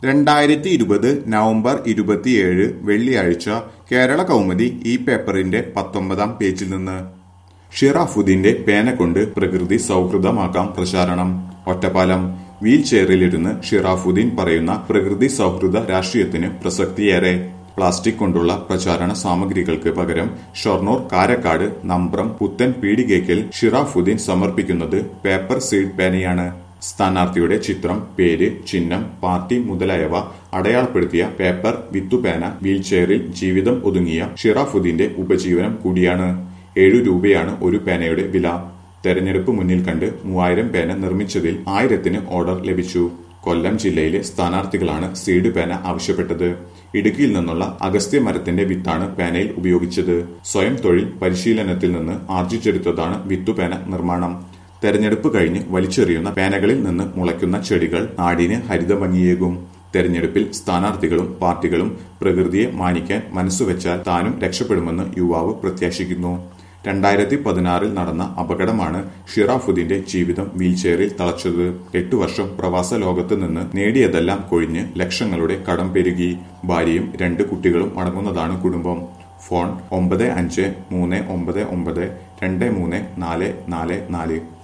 രണ്ടായിരത്തി ഇരുപത് നവംബർ ഇരുപത്തിയേഴ് വെള്ളിയാഴ്ച കേരള കൗമുദി ഈ പേപ്പറിന്റെ പത്തൊമ്പതാം പേജിൽ നിന്ന് ഷിറാഫുദ്ദീന്റെ പേന കൊണ്ട് പ്രകൃതി സൗഹൃദമാക്കാം പ്രചാരണം ഒറ്റപ്പാലം വീൽ ചെയറിലിരുന്ന് ഷിറാഫുദ്ദീൻ പറയുന്ന പ്രകൃതി സൗഹൃദ രാഷ്ട്രീയത്തിന് പ്രസക്തിയേറെ പ്ലാസ്റ്റിക് കൊണ്ടുള്ള പ്രചാരണ സാമഗ്രികൾക്ക് പകരം ഷൊർണൂർ കാരക്കാട് നമ്പ്രം പുത്തൻ പീടികയ്ക്കൽ ഷിറാഫുദ്ദീൻ സമർപ്പിക്കുന്നത് പേപ്പർ സീഡ് പേനയാണ് സ്ഥാനാർത്ഥിയുടെ ചിത്രം പേര് ചിഹ്നം പാർട്ടി മുതലായവ അടയാളപ്പെടുത്തിയ പേപ്പർ വിത്തുപേന വീൽചെയറിൽ ജീവിതം ഒതുങ്ങിയ ഷിറാഫുദ്ദീന്റെ ഉപജീവനം കൂടിയാണ് ഏഴു രൂപയാണ് ഒരു പേനയുടെ വില തെരഞ്ഞെടുപ്പ് മുന്നിൽ കണ്ട് മൂവായിരം പേന നിർമ്മിച്ചതിൽ ആയിരത്തിന് ഓർഡർ ലഭിച്ചു കൊല്ലം ജില്ലയിലെ സ്ഥാനാർത്ഥികളാണ് സീഡ് പേന ആവശ്യപ്പെട്ടത് ഇടുക്കിയിൽ നിന്നുള്ള അഗസ്ത്യ മരത്തിന്റെ വിത്താണ് പേനയിൽ ഉപയോഗിച്ചത് സ്വയം തൊഴിൽ പരിശീലനത്തിൽ നിന്ന് ആർജിച്ചെടുത്തതാണ് വിത്തുപേന നിർമ്മാണം തെരഞ്ഞെടുപ്പ് കഴിഞ്ഞ് വലിച്ചെറിയുന്ന പേനകളിൽ നിന്ന് മുളയ്ക്കുന്ന ചെടികൾ നാടിന് ഹരിതഭംഗിയേകും തെരഞ്ഞെടുപ്പിൽ സ്ഥാനാർത്ഥികളും പാർട്ടികളും പ്രകൃതിയെ മാനിക്കാൻ മനസ്സുവെച്ചാൽ താനും രക്ഷപ്പെടുമെന്ന് യുവാവ് പ്രത്യാശിക്കുന്നു രണ്ടായിരത്തി പതിനാറിൽ നടന്ന അപകടമാണ് ഷിറാഫുദ്ദീന്റെ ജീവിതം വീൽചെയറിൽ തളച്ചത് എട്ടു വർഷം പ്രവാസ ലോകത്ത് നിന്ന് നേടിയതെല്ലാം കൊഴിഞ്ഞ് ലക്ഷങ്ങളുടെ കടം പെരുകി ഭാര്യയും രണ്ട് കുട്ടികളും അടങ്ങുന്നതാണ് കുടുംബം ഫോൺ ഒമ്പത് അഞ്ച് മൂന്ന് ഒമ്പത് ഒമ്പത് രണ്ട് മൂന്ന് നാല് നാല് നാല്